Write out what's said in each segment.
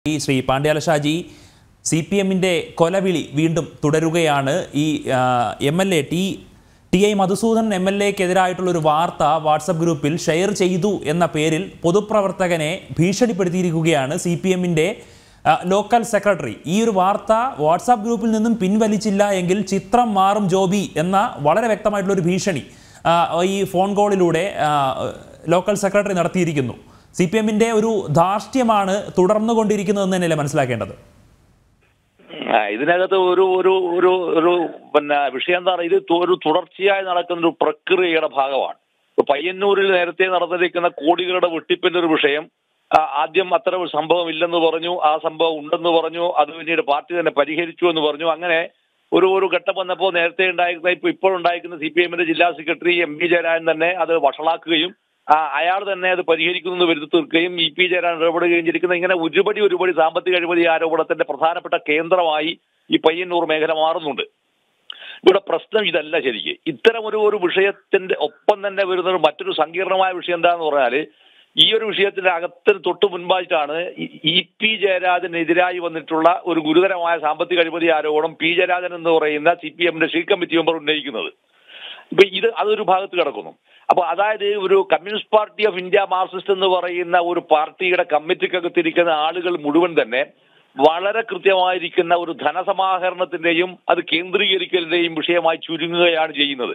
ഈ Shri Pandyala Shaji C P എമ്മിൻ്റെ കൊലവിളി വീണ്ടും തുടരുകയാണ് ഈ M L A T T I Madhusudan M L എക്കെതിരായിട്ടുള്ള ഒരു വാർത്ത വാട്സപ്പ് ഗ്രൂപ്പിൽ ഷെയർ ചെയ്തു എന്ന പേരിൽ പൊതുപ്രവർത്തകനെ ഭീഷണിപ്പെടുത്തിയിരിക്കുകയാണ് സി പി എമ്മിൻ്റെ ലോക്കൽ സെക്രട്ടറി ഈ ഒരു വാർത്ത വാട്സാപ്പ് ഗ്രൂപ്പിൽ നിന്നും പിൻവലിച്ചില്ല എങ്കിൽ ചിത്രം മാറും ജോബി എന്ന വളരെ വ്യക്തമായിട്ടുള്ള ഒരു ഭീഷണി ആ, ഈ ഫോൺ കോളിലൂടെ ആ, ലോക്കൽ സെക്രട്ടറി നടത്തിയിരിക്കുന്നു സി പി എമ്മിൻ്റെ ഒരു ധാർഷ്ട്യമാണ് തുടർന്നുകൊണ്ടിരിക്കുന്നതെന്ന് തന്നെയല്ലേ മനസ്സിലാക്കേണ്ടത് ആ, ഇതിനകത്ത് ഒരു ഒരു ഒരു ഒരു പിന്നെ വിഷയം എന്താ പറയുക ഇത് തു- ഒരു തുടർച്ചയായി നടക്കുന്ന ഒരു പ്രക്രിയയുടെ ഭാഗമാണ് ഇപ്പൊ പയ്യന്നൂരിൽ നേരത്തെ നടന്നിരിക്കുന്ന കോടികളുടെ വെട്ടിപ്പിന്റെ ഒരു വിഷയം ആ, ആദ്യം അത്ര ഒരു സംഭവം ഇല്ലെന്ന് പറഞ്ഞു ആ സംഭവം ഉണ്ടെന്ന് പറഞ്ഞു അത് പിന്നീട് പാർട്ടി തന്നെ പരിഹരിച്ചു എന്ന് പറഞ്ഞു അങ്ങനെ ഒരു ഒരു ഘട്ടം വന്നപ്പോൾ നേരത്തെ ഉണ്ടായിരുന്ന ഇപ്പൊ ഇപ്പോഴുണ്ടായിരിക്കുന്ന സി പി എമ്മിന്റെ ജില്ലാ സെക്രട്ടറി എം പി ജയരാജൻ തന്നെ അത് വഷളാക്കുകയും ആ, അയാൾ തന്നെ അത് പരിഹരിക്കുന്നു വരുത്തി തീർക്കുകയും ഇ പി ജയരാജൻ ഇടപെടുകയും ചെയ്തിരിക്കുന്ന ഇങ്ങനെ ഒരുപടി ഒരുപടി സാമ്പത്തിക അഴിമതി ആരോപണത്തിന്റെ പ്രധാനപ്പെട്ട കേന്ദ്രമായി ഈ പയ്യന്നൂർ മേഖല മാറുന്നുണ്ട് ഇവിടെ പ്രശ്നം ഇതല്ല ശരിക്ക് ഇത്തരം ഒരു ഒരു വിഷയത്തിന്റെ ഒപ്പം തന്നെ വരുന്ന ഒരു മറ്റൊരു സങ്കീർണമായ വിഷയം എന്താന്ന് പറഞ്ഞാല് ഈ ഒരു വിഷയത്തിന്റെ അകത്തിന് തൊട്ട് മുൻപായിട്ടാണ് ഈ- ഇ പി ജയരാജനെതിരായി വന്നിട്ടുള്ള ഒരു ഗുരുതരമായ സാമ്പത്തിക അഴിമതി ആരോപണം പി ജയരാജൻ എന്ന് പറയുന്ന സി പി എമ്മിന്റെ ഷീ കമ്മിറ്റി മെമ്പർ ഉന്നയിക്കുന്നത് ഇപ്പൊ ഇത് അതൊരു ഭാഗത്ത് കിടക്കുന്നു അപ്പൊ അതായത് ഒരു Communist Party of India Marxist എന്ന് പറയുന്ന ഒരു പാർട്ടിയുടെ കമ്മിറ്റിക്കകത്തിരിക്കുന്ന ആളുകൾ മുഴുവൻ തന്നെ വളരെ കൃത്യമായിരിക്കുന്ന ഒരു ധനസമാഹരണത്തിന്റെയും അത് കേന്ദ്രീകരിക്കലിന്റെയും വിഷയമായി ചുരുങ്ങുകയാണ് ചെയ്യുന്നത്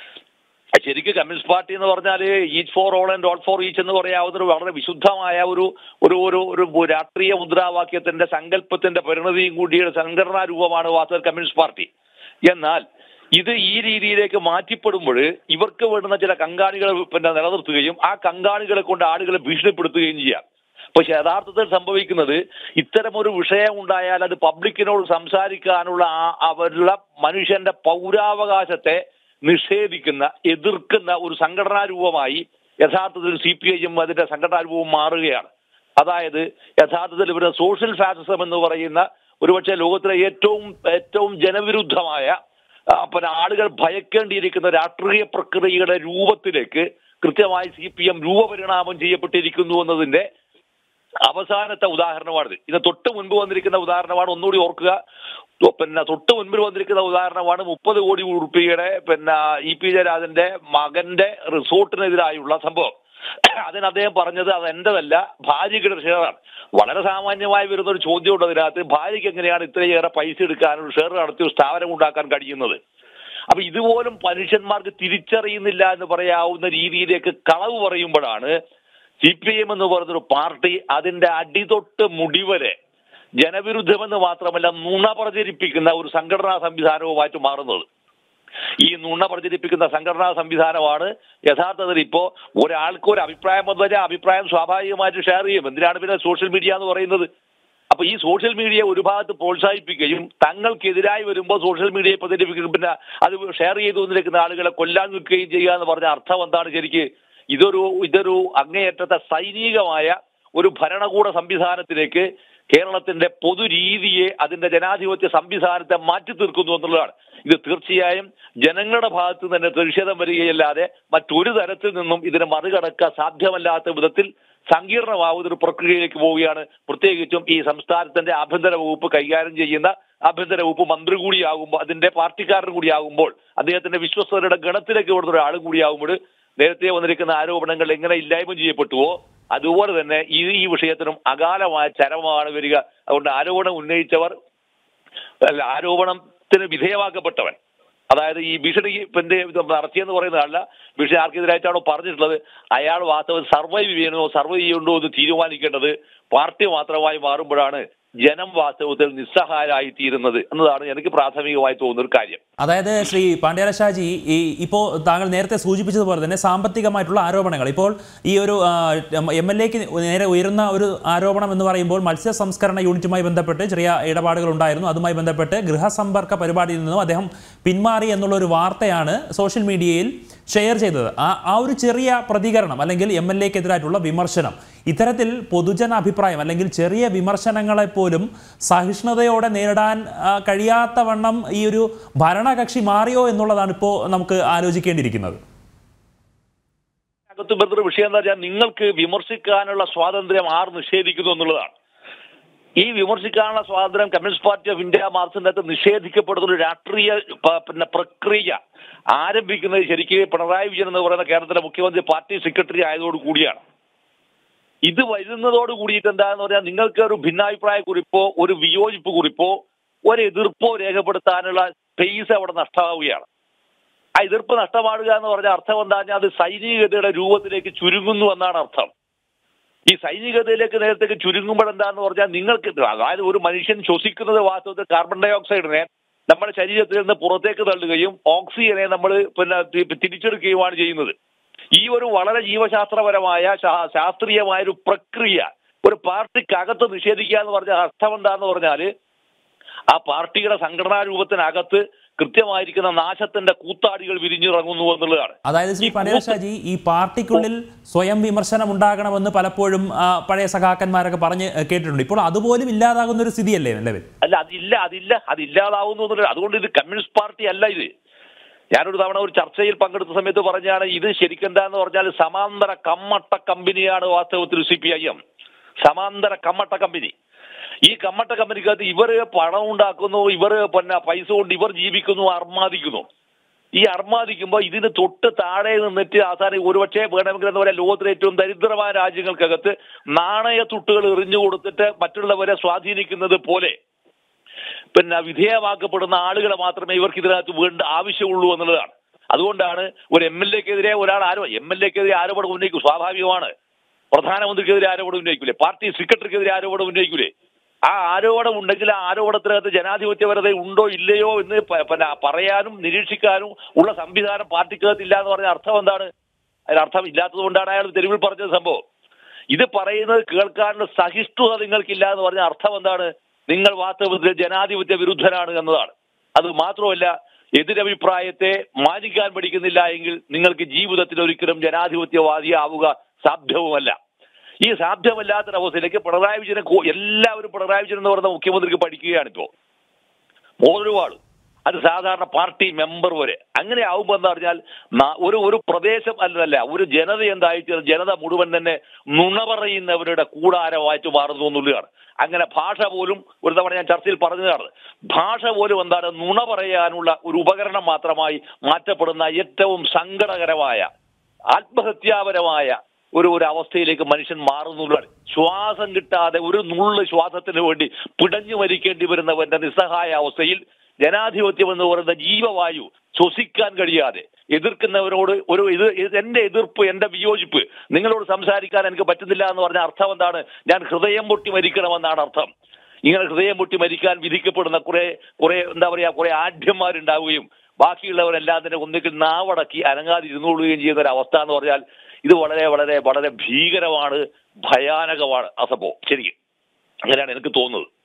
ശരിക്കും കമ്മ്യൂണിസ്റ്റ് പാർട്ടി എന്ന് പറഞ്ഞാൽ each for all and all for each എന്ന് പറയാവുന്ന ഒരു വളരെ വിശുദ്ധമായ ഒരു ഒരു ഒരു ഒരു രാഷ്ട്രീയ മുദ്രാവാക്യത്തിന്റെ സങ്കല്പത്തിന്റെ പരിണതിയും കൂടിയുടെ സംഘടനാ രൂപമാണ് വാസ്തവ കമ്മ്യൂണിസ്റ്റ് പാർട്ടി എന്നാൽ ഇത് ഈ രീതിയിലേക്ക് മാറ്റിപ്പെടുമ്പോൾ ഇവർക്ക് വേണ്ടുന്ന ചില കങ്കാണികളെ പിന്നെ നിലനിർത്തുകയും ആ കങ്കാണികളെ കൊണ്ട് ആളുകളെ ഭീഷണിപ്പെടുത്തുകയും ചെയ്യാം പക്ഷെ യഥാർത്ഥത്തിൽ സംഭവിക്കുന്നത് ഇത്തരം ഒരു വിഷയം ഉണ്ടായാൽ അത് പബ്ലിക്കിനോട് സംസാരിക്കാനുള്ള ആ അവരുടെ മനുഷ്യന്റെ പൗരാവകാശത്തെ നിഷേധിക്കുന്ന എതിർക്കുന്ന ഒരു സംഘടനാ രൂപമായി യഥാർത്ഥത്തിൽ സി പി ഐ എം അതിന്റെ സംഘടനാ രൂപം മാറുകയാണ് അതായത് യഥാർത്ഥത്തിൽ ഇവരുടെ സോഷ്യൽ ഫാസിസം എന്ന് പറയുന്ന ഒരുപക്ഷെ ലോകത്തിലെ ഏറ്റവും ഏറ്റവും ജനവിരുദ്ധമായ ആ, പിന്നെ ആളുകൾ ഭയക്കേണ്ടിയിരിക്കുന്ന രാഷ്ട്രീയ പ്രക്രിയയുടെ രൂപത്തിലേക്ക് കൃത്യമായി സി പി എം രൂപപരിണാമം ചെയ്യപ്പെട്ടിരിക്കുന്നു എന്നതിന്റെ അവസാനത്തെ ഉദാഹരണമാണിത് ഇത് തൊട്ട് മുൻപ് വന്നിരിക്കുന്ന ഉദാഹരണമാണ് ഒന്നുകൂടി ഓർക്കുക തൊ- പിന്നെ തൊട്ട് മുൻപിൽ വന്നിരിക്കുന്ന ഉദാഹരണമാണ് മുപ്പത് കോടി ഉറുപ്പിയുടെ പിന്നെ ഇ പി ജയരാജന്റെ മകന്റെ റിസോർട്ടിനെതിരായുള്ള സംഭവം അതിന് അദ്ദേഹം പറഞ്ഞത് അത് എന്റേതല്ല ഭാര്യയ്ക്ക് ഷെയറാണ് വളരെ സാമാന്യമായി വരുന്ന ഒരു ചോദ്യമുണ്ട് അതിനകത്ത് ഭാര്യയ്ക്ക് എങ്ങനെയാണ് ഇത്രയേറെ പൈസ എടുക്കാൻ ഒരു ഷെയർ നടത്തി ഒരു സ്ഥാപനം ഉണ്ടാക്കാൻ കഴിയുന്നത് അപ്പൊ ഇതുപോലും മനുഷ്യന്മാർക്ക് തിരിച്ചറിയുന്നില്ല എന്ന് പറയാവുന്ന രീതിയിലേക്ക് കളവ് പറയുമ്പോഴാണ് സി പി എം എന്ന് പറയുന്നൊരു പാർട്ടി അതിന്റെ അടിതൊട്ട് മുടിവരെ ജനവിരുദ്ധമെന്ന് മാത്രമല്ല നുണ പ്രചരിപ്പിക്കുന്ന ഒരു സംഘടനാ സംവിധാനവുമായിട്ട് മാറുന്നത് ഈ നുണ പ്രചരിപ്പിക്കുന്ന സംഘടനാ സംവിധാനമാണ് യഥാർത്ഥത്തിൽ ഇപ്പോ ഒരാൾക്ക് ഒരു അഭിപ്രായം വന്നു കഴിഞ്ഞാൽ അഭിപ്രായം സ്വാഭാവികമായിട്ട് ഷെയർ ചെയ്യും എന്തിനാണ് പിന്നെ സോഷ്യൽ മീഡിയ എന്ന് പറയുന്നത് അപ്പൊ ഈ സോഷ്യൽ മീഡിയ ഒരു ഭാഗത്ത് പ്രോത്സാഹിപ്പിക്കുകയും തങ്ങൾക്കെതിരായി വരുമ്പോൾ സോഷ്യൽ മീഡിയയെ പ്രചരിപ്പിക്കുകയും പിന്നെ അത് ഷെയർ ചെയ്തു വന്നിരിക്കുന്ന ആളുകളെ കൊല്ലാൻ നിൽക്കുകയും ചെയ്യുക എന്ന് പറഞ്ഞ അർത്ഥം എന്താണ് ശരിക്ക് ഇതൊരു ഇതൊരു അങ്ങേയറ്റത്തെ സൈനികമായ ഒരു ഭരണകൂട സംവിധാനത്തിലേക്ക് കേരളത്തിന്റെ പൊതുരീതിയെ അതിന്റെ ജനാധിപത്യ സംവിധാനത്തെ മാറ്റി തീർക്കുന്നു എന്നുള്ളതാണ് ഇത് തീർച്ചയായും ജനങ്ങളുടെ ഭാഗത്ത് തന്നെ പ്രതിഷേധം വരികയല്ലാതെ മറ്റൊരു തരത്തിൽ നിന്നും ഇതിനെ മറികടക്കാൻ സാധ്യമല്ലാത്ത വിധത്തിൽ സങ്കീർണമാവുന്ന ഒരു പ്രക്രിയയിലേക്ക് പോവുകയാണ് പ്രത്യേകിച്ചും ഈ സംസ്ഥാനത്തിന്റെ ആഭ്യന്തര വകുപ്പ് കൈകാര്യം ചെയ്യുന്ന ആഭ്യന്തര വകുപ്പ് മന്ത്രി കൂടിയാകുമ്പോൾ അതിന്റെ പാർട്ടിക്കാരൻ കൂടിയാകുമ്പോൾ അദ്ദേഹത്തിന്റെ വിശ്വസ്തരുടെ ഗണത്തിലേക്ക് വരുന്ന ഒരാൾ കൂടിയാകുമ്പോൾ നേരത്തെ വന്നിരിക്കുന്ന ആരോപണങ്ങൾ എങ്ങനെ ഇല്ലായ്മ ചെയ്യപ്പെട്ടുവോ അതുപോലെ തന്നെ ഈ ഈ വിഷയത്തിനും അകാലമായ ചരമമാണ് വരിക അതുകൊണ്ട് ആരോപണം ഉന്നയിച്ചവർ അല്ല ആരോപണത്തിന് വിധേയമാക്കപ്പെട്ടവൻ അതായത് ഈ ഭീഷണി പിന്നെ ഇത് നടത്തിയെന്ന് പറയുന്ന ആളല്ല ഭീഷണി ആർക്കെതിരായിട്ടാണോ പറഞ്ഞിട്ടുള്ളത് അയാൾ വാസ്തവം സർവൈവ് ചെയ്യണോ സർവൈവ് ചെയ്യണ്ടോ എന്ന് തീരുമാനിക്കേണ്ടത് പാർട്ടി മാത്രമായി മാറുമ്പോഴാണ് ജനം വാസ്തവത്തിൽ നിസ്സഹായരായി തീരുന്നത് എന്നതാണ് എനിക്ക് പ്രാഥമികമായി തോന്നുന്ന ഒരു കാര്യം അതായത് ശ്രീ പാണ്ഡ്യാല ഷാജി ഈ ഇപ്പോൾ താങ്കൾ നേരത്തെ സൂചിപ്പിച്ചതുപോലെ തന്നെ സാമ്പത്തികമായിട്ടുള്ള ആരോപണങ്ങൾ ഇപ്പോൾ ഈ ഒരു എം എൽ എക്ക് നേരെ ഉയരുന്ന ഒരു ആരോപണം എന്ന് പറയുമ്പോൾ മത്സ്യ സംസ്കരണ യൂണിറ്റുമായി ബന്ധപ്പെട്ട് ചെറിയ ഇടപാടുകൾ ഉണ്ടായിരുന്നു അതുമായി ബന്ധപ്പെട്ട് ഗൃഹസമ്പർക്ക പരിപാടിയിൽ നിന്നും അദ്ദേഹം പിന്മാറി എന്നുള്ള ഒരു വാർത്തയാണ് സോഷ്യൽ മീഡിയയിൽ ഷെയർ ചെയ്തത് ആ ആ ഒരു ചെറിയ പ്രതികരണം അല്ലെങ്കിൽ എം എൽ എക്കെതിരായിട്ടുള്ള വിമർശനം ഇത്തരത്തിൽ പൊതുജന അഭിപ്രായം അല്ലെങ്കിൽ ചെറിയ വിമർശനങ്ങളെ പോലും സഹിഷ്ണുതയോടെ നേരിടാൻ ആ, കഴിയാത്ത വണ്ണം ഈ ഒരു ഭരണകക്ഷി മാറിയോ എന്നുള്ളതാണ് ഇപ്പോൾ നമുക്ക് ആലോചിക്കേണ്ടിയിരിക്കുന്നത് അകത്ത് ബന്ധപ്പെട്ട വിഷയം എന്താ വെച്ചാൽ നിങ്ങൾക്ക് വിമർശിക്കാനുള്ള സ്വാതന്ത്ര്യം ആർ നിഷേധിക്കുന്നു എന്നുള്ളതാണ് ഈ വിമർശിക്കാനുള്ള സ്വാതന്ത്ര്യം കമ്മ്യൂണിസ്റ്റ് പാർട്ടി ഓഫ് ഇന്ത്യ മാർക്സിന്റെ അകത്ത് നിഷേധിക്കപ്പെടുന്ന ഒരു രാഷ്ട്രീയ പ- പിന്നെ പ്രക്രിയ ആരംഭിക്കുന്നത് ശരിക്കും പിണറായി വിജയൻ എന്ന് പറയുന്ന കേരളത്തിലെ മുഖ്യമന്ത്രി പാർട്ടി സെക്രട്ടറി ആയതോടു കൂടിയാണ് ഇത് വരുന്നതോട് കൂടിയിട്ട് എന്താന്ന് പറഞ്ഞാൽ നിങ്ങൾക്ക് ഒരു ഭിന്നാഭിപ്രായ കുറിപ്പോ ഒരു വിയോജിപ്പ് കുറിപ്പോ ഒരു എതിർപ്പോ രേഖപ്പെടുത്താനുള്ള സ്പേസ് അവിടെ നഷ്ടമാവുകയാണ് ആ എതിർപ്പ് നഷ്ടമാവുക എന്ന് പറഞ്ഞ അർത്ഥം എന്താ പറഞ്ഞാൽ അത് സൈനികതയുടെ രൂപത്തിലേക്ക് ചുരുങ്ങുന്നു എന്നാണ് അർത്ഥം ഈ സൈനികതയിലേക്ക് നേരത്തേക്ക് ചുരുങ്ങുമ്പോഴെന്താന്ന് പറഞ്ഞാൽ നിങ്ങൾക്ക് അതായത് ഒരു മനുഷ്യൻ ശ്വസിക്കുന്നത് വാസ്തവത്തിൽ കാർബൺ ഡൈ ഓക്സൈഡിനെ നമ്മുടെ ശരീരത്തിൽ നിന്ന് പുറത്തേക്ക് തള്ളുകയും ഓക്സിജനെ നമ്മൾ പിന്നെ തി- തിരിച്ചെടുക്കുകയുമാണ് ചെയ്യുന്നത് ഈ ഒരു വളരെ ജീവശാസ്ത്രപരമായ ശാ- ശാസ്ത്രീയമായ ഒരു പ്രക്രിയ ഒരു പാർട്ടിക്കകത്ത് നിഷേധിക്കുക എന്ന് പറഞ്ഞ അർത്ഥം എന്താന്ന് പറഞ്ഞാല് ആ പാർട്ടിയുടെ സംഘടനാ രൂപത്തിനകത്ത് കൃത്യമായിരിക്കുന്ന നാശത്തിന്റെ കൂത്താടികൾ വിരിഞ്ഞിറങ്ങുന്നു എന്നുള്ളതാണ് അതായത് ശ്രീ പനേഷാജി ഈ പാർട്ടിക്കുള്ളിൽ സ്വയം വിമർശനം ഉണ്ടാകണമെന്ന് പലപ്പോഴും ആ, പഴയ സഖാക്കന്മാരൊക്കെ പറഞ്ഞ് ഏഹ്, കേട്ടിട്ടുണ്ട് ഇപ്പോൾ അതുപോലും ഇല്ലാതാകുന്ന ഒരു സ്ഥിതിയല്ലേ നിലവിൽ അല്ല അതില്ല അതില്ല അതില്ലാതാവുന്നു എന്നുള്ളത് അതുകൊണ്ട് ഇത് കമ്മ്യൂണിസ്റ്റ് പാർട്ടി അല്ല ഇത് ഞാനൊരു തവണ ഒരു ചർച്ചയിൽ പങ്കെടുത്ത സമയത്ത് പറഞ്ഞാണ് ഇത് ശരിക്കും എന്താന്ന് പറഞ്ഞാൽ സമാന്തര കമ്മട്ട കമ്പനിയാണ് വാസ്തവത്തിൽ സി പി ഐ എം സമാന്തര കമ്മട്ട കമ്പനി ഈ കമ്മട്ട കമ്പനിക്കകത്ത് ഇവര് പണം ഉണ്ടാക്കുന്നു ഇവർ പിന്നെ പൈസ കൊണ്ട് ഇവർ ജീവിക്കുന്നു അർമാദിക്കുന്നു ഈ അർമാദിക്കുമ്പോൾ ഇതിന് തൊട്ട് താഴെ നിന്നിട്ട് അവസാനം ഒരുപക്ഷെ വേണമെങ്കിൽ എന്താ പറയുക ലോകത്തിലെ ഏറ്റവും ദരിദ്രമായ രാജ്യങ്ങൾക്കകത്ത് നാണയത്തുട്ടുകൾ എറിഞ്ഞു കൊടുത്തിട്ട് മറ്റുള്ളവരെ സ്വാധീനിക്കുന്നത് പോലെ പിന്നെ വിധേയമാക്കപ്പെടുന്ന ആളുകളെ മാത്രമേ ഇവർക്ക് ഇതിനകത്ത് വേണ്ട ആവശ്യമുള്ളൂ എന്നുള്ളതാണ് അതുകൊണ്ടാണ് ഒരു എം എൽ എക്കെതിരെ ഒരാൾ ആരോ എം എൽ എക്കെതിരെ ആരോപണം ഉന്നയിക്കും സ്വാഭാവികമാണ് പ്രധാനമന്ത്രിക്കെതിരെ ആരോപണം ഉന്നയിക്കൂലേ പാർട്ടി സെക്രട്ടറിക്കെതിരെ ആരോപണം ഉന്നയിക്കൂലേ ആ ആരോപണം ഉണ്ടെങ്കിൽ ആ ആരോപണത്തിനകത്ത് ജനാധിപത്യപരത ഉണ്ടോ ഇല്ലയോ എന്ന് പ- പിന്നെ പറയാനും നിരീക്ഷിക്കാനും ഉള്ള സംവിധാനം പാർട്ടിക്കകത്ത് ഇല്ല എന്ന് പറഞ്ഞ അർത്ഥം എന്താണ് അതിനർത്ഥം ഇല്ലാത്തത് കൊണ്ടാണ് അയാൾ തെരുവിൽ പറഞ്ഞത് സംഭവം ഇത് പറയുന്നത് കേൾക്കാനുള്ള സഹിഷ്ണുത നിങ്ങൾക്കില്ല എന്ന് പറഞ്ഞ അർത്ഥം എന്താണ് നിങ്ങൾ വാസ്തവത്തിൽ ജനാധിപത്യ വിരുദ്ധരാണ് എന്നതാണ് അത് മാത്രമല്ല എതിരഭിപ്രായത്തെ മാനിക്കാൻ പഠിക്കുന്നില്ല എങ്കിൽ നിങ്ങൾക്ക് ജീവിതത്തിൽ ഒരിക്കലും ജനാധിപത്യവാദിയാവുക സാധ്യവുമല്ല ഈ സാധ്യമല്ലാത്തൊരവസ്ഥയിലേക്ക് പിണറായി വിജയനെ കോ- എല്ലാവരും പിണറായി വിജയൻ എന്ന് പറയുന്ന മുഖ്യമന്ത്രിക്ക് പഠിക്കുകയാണ് ഇപ്പോ ഒരുപാട് അത് സാധാരണ പാർട്ടി മെമ്പർ വരെ അങ്ങനെ ആവുമ്പോൾ എന്താ പറഞ്ഞാൽ ന- ഒരു ഒരു പ്രദേശം അല്ലല്ല ഒരു ജനത എന്തായിട്ട് ജനത മുഴുവൻ തന്നെ നുണ പറയുന്നവരുടെ കൂടാരമായിട്ട് മാറുന്നു എന്നുള്ളതാണ് അങ്ങനെ ഭാഷ പോലും ഒരു തവണ ഞാൻ ചർച്ചയിൽ പറഞ്ഞതാണ് ഭാഷ പോലും എന്താണ് നുണ പറയാനുള്ള ഒരു ഉപകരണം മാത്രമായി മാറ്റപ്പെടുന്ന ഏറ്റവും സങ്കടകരമായ ആത്മഹത്യാപരമായ ഒരു ഒരു അവസ്ഥയിലേക്ക് മനുഷ്യൻ മാറുന്നുള്ളതാണ് ശ്വാസം കിട്ടാതെ ഒരു നുള്ള് ശ്വാസത്തിന് വേണ്ടി പിടഞ്ഞു മരിക്കേണ്ടി വരുന്നവന്റെ നിസ്സഹായ അവസ്ഥയിൽ ജനാധിപത്യം എന്ന് പറയുന്ന ജീവവായു ശ്വസിക്കാൻ കഴിയാതെ എതിർക്കുന്നവരോട് ഒരു ഇത് ഇത് എന്റെ എതിർപ്പ് എന്റെ വിയോജിപ്പ് നിങ്ങളോട് സംസാരിക്കാൻ എനിക്ക് പറ്റുന്നില്ല എന്ന് പറഞ്ഞ അർത്ഥം എന്താണ് ഞാൻ ഹൃദയം പൊട്ടി മരിക്കണമെന്നാണ് അർത്ഥം ഇങ്ങനെ ഹൃദയം പൊട്ടി മരിക്കാൻ വിധിക്കപ്പെടുന്ന കുറെ കുറെ എന്താ പറയാ കുറെ ആഢ്യന്മാരുണ്ടാവുകയും ബാക്കിയുള്ളവരെല്ലാം തന്നെ ഒന്നുകിൽ നാവടക്കി അനങ്ങാതിരുന്നുകൊള്ളുകയും ചെയ്യുന്ന ഒരു അവസ്ഥ എന്ന് പറഞ്ഞാൽ ഇത് വളരെ വളരെ വളരെ ഭീകരമാണ് ഭയാനകമാണ് ആ സംഭവം ശരിക്കും അങ്ങനെയാണ് എനിക്ക് തോന്നുന്നത്